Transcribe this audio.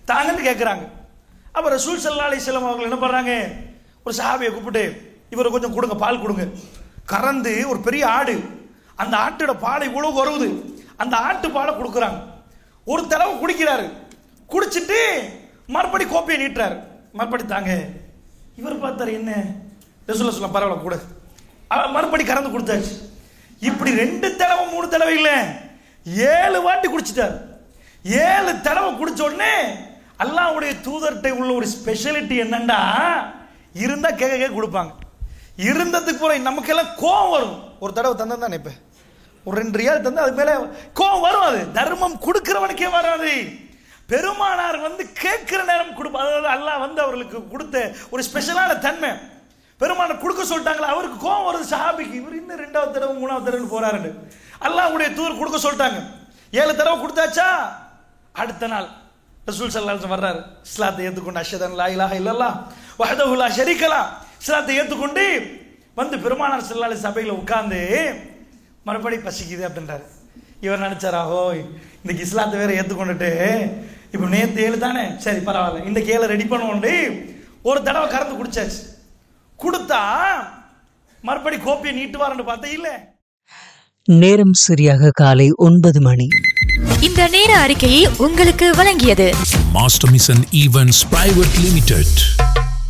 தாங்கன்னு கேட்குறாங்க அப்போ ரசூல் சல்லா அலிஸ்லாம் அவர்கள் என்ன பண்ணுறாங்க ஒரு சஹாபியை கூப்பிட்டு இவரை கொஞ்சம் கொடுங்க பால் கொடுங்க கறந்து ஒரு பெரிய ஆடு அந்த ஆட்டோட பாலை இவ்வளவு வருது அந்த ஆட்டு பாலை கொடுக்குறாங்க ஒரு தடவை குடிக்கிறாரு குடிச்சிட்டு மறுபடி கோப்பையை நீட்டுறாரு மறுபடி தாங்க இவர் பார்த்தாரு என்ன ரசூல்லா சொல்ல பரவாயில்ல கூட அவ- மறுபடி கறந்து கொடுத்தாச்சு இப்படி ரெண்டு தடவை மூணு தடவை இல்லை ஏழு வாட்டி குடிச்சிட்டாரு ஏழு தடவை குடிச்ச உடனே அல்லாஹ்வுடைய தூதர்கிட்ட உள்ள ஒரு ஸ்பெஷாலிட்டி என்னன்னா இருந்தா கேட்க கேட்க கொடுப்பாங்க இருந்ததுக்கு போற நமக்கெல்லாம் கோவம் வரும் ஒரு தடவை தந்தா தானே இப்ப ஒரு ரெண்டு ரியால் தந்தா அது மேல கோவம் வரும் அது தர்மம் கொடுக்கிறவனுக்கே வராது பெருமானார் வந்து கேட்கிற நேரம் கொடுப்பா அதாவது அல்லாஹ் வந்து அவர்களுக்கு கொடுத்த ஒரு ஸ்பெஷலான தன்மை பெருமானார் கொடுக்க சொல்லிட்டாங்களா அவருக்கு கோவம் வருது சஹாபிக்கு இவர் இன்னும் ரெண்டாவது தடவை மூணாவது தடவை போறாருன்னு அல்லாஹ்வுடைய தூதர் கொடுக்க சொல்லிட்டாங்க ஏழு தடவை கொடுத்தாச்சா அடுத்த நாள் ரசூல் சல்லாஹ் வர்றாரு இஸ்லாத்தை ஏற்றுக்கொண்டு அஷதன் லா இலாஹ இல்லல்லா வஹதஹு லா ஷரீகலா இஸ்லாத்தை ஏற்றுக்கொண்டு வந்து பெருமானார் ஸல்லல்லாஹு சபையில் உட்கார்ந்து மறுபடி பசிக்குது அப்படின்றாரு இவர் நினைச்சாரா ஓய் இன்னைக்கு இஸ்லாத்தை வேற ஏற்றுக்கொண்டுட்டு இப்போ நேற்று ஏழு தானே சரி பரவாயில்ல இந்த ஏழை ரெடி பண்ணுவோண்டு ஒரு தடவை கறந்து குடிச்சாச்சு கொடுத்தா மறுபடி கோப்பியை நீட்டுவாருன்னு பார்த்தா இல்லை நேரம் சரியாக காலை ஒன்பது மணி இந்த நேர அறிக்கையை உங்களுக்கு வழங்கியது Master Mission Events Private Limited.